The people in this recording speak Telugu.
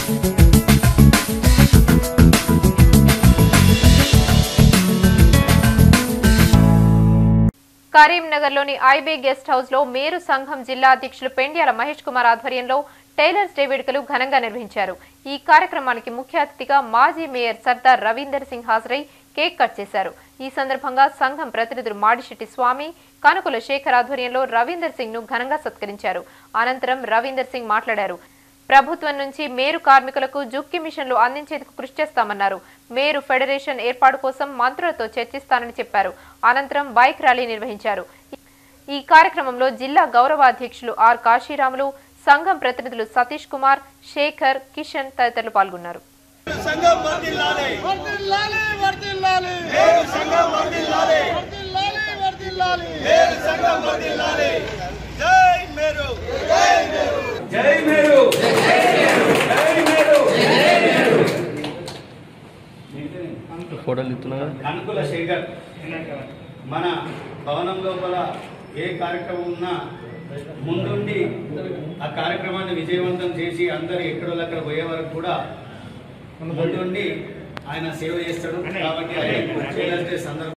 కరీంనగర్లోని ఐబీ గెస్ట్ హౌస్ లో మేరు సంఘం జిల్లా అధ్యక్షులు పెండ్యాల మహేష్ కుమార్ ఆధ్వర్యంలో టైలర్స్ డే వేడుకలు ఘనంగా నిర్వహించారు ఈ కార్యక్రమానికి ముఖ్య అతిథిగా మాజీ మేయర్ సర్దార్ రవీందర్ సింగ్ హాజరై కేక్ కట్ చేశారు ఈ సందర్భంగా సంఘం ప్రతినిధులు మాడిశెట్టి స్వామి కనుకుల శేఖర్ ఆధ్వర్యంలో రవీందర్ సింగ్ ను ఘనంగా సత్కరించారు అనంతరం రవీందర్ సింగ్ మాట్లాడారు ప్రభుత్వం నుంచి మేరు కార్మికులకు జుక్కి మిషన్లు అందించేందుకు కృషి చేస్తామన్నారు మేరు ఫెడరేషన్ ఏర్పాటు కోసం మంత్రులతో చర్చిస్తానని చెప్పారు అనంతరం బైక్ ర్యాలీ నిర్వహించారు ఈ కార్యక్రమంలో జిల్లా గౌరవ అధ్యక్షులు ఆర్ కాశీరాములు సంఘం ప్రతినిధులు సతీష్ కుమార్ శేఖర్ కిషన్ తదితరులు పాల్గొన్నారు సంఘం వర్ధిల్లాలి వర్ధిల్లాలి వర్ధిల్లాలి మేరు సంఘం వర్ధిల్లాలి వర్ధిల్లాలి వర్ధిల్లాలి మేరు సంఘం వర్ధిల్లాలి జై మేరు జై మేరు జై మేరు ఫోటోలు ఇస్తున్నా అనుకుల శేఖర్ మన భవనం లోపల ఏ కార్యక్రమం ఉన్నా ముందుండి ఆ కార్యక్రమాన్ని విజయవంతం చేసి అందరు ఎక్కడో అక్కడ పోయే వరకు కూడా ముందుండి ఆయన సేవ చేస్తాడు కాబట్టి ఆయన సందర్భం